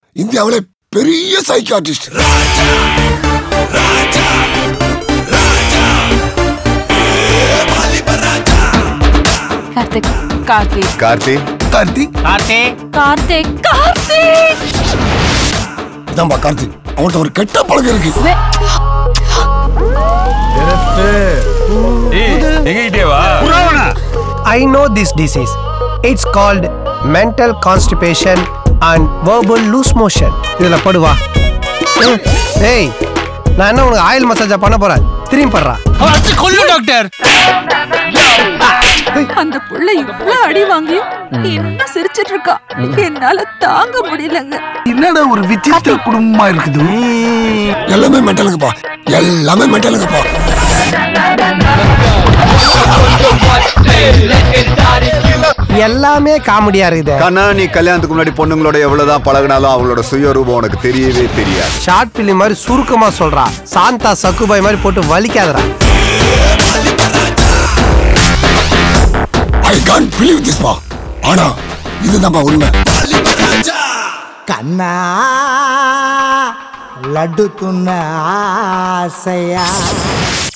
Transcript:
இந்தியாவிலே பெரிய சைக்காட்டிஸ்ட் கார்த்திக் கார்த்திக் கார்த்தி கார்த்திக் கார்த்திக் கார்த்திக் கார்த்திக் இதான்பா கார்த்திக் அவன்கிட்ட ஒரு கெட்ட பழக்கம் இருக்கு வே- எங்ககிட்டே வா I know this disease. It's called mental constipation and verbal loose motion. இதுல படுவா ம், ஏய் நான் என்ன உனக்கு ஆயில் மசாஜா பண்ண போறேன் திரும்பி படுறா கொல்லு டாக்டர் அந்த புள்ள இவ்வளவு அடி வாங்கியும் இன்னும் சிரிச்சிட்டு இருக்கா என்னால தாங்க முடியலங்க என்னடா ஒரு விசித்திர குடும்பமா இருக்குது எல்லாமே மென்டலுக்குப்பா எல்லாமே மென்டலுக்குப்பா எல்லாமே காமெடியா இருக்குது கண்ணா நீ கல்யாணத்துக்கு முன்னாடி பொண்ணுங்களோட எவ்வளவுதான் பழகினாலும் அவங்களோட சுயரூபம் உனக்கு தெரியவே தெரியாது ஷார்ட் பிலிம் மாதிரி சுருக்கமா சொல்றா சாந்தா சக்குபாய் மாதிரி போட்டு வலிக்காதடா ஐ கான் பிலீவ் திஸ் பா ஆனா இதுதான்ப்பா உண்மை கண்ணா லட்டு துண்ண ஆசையா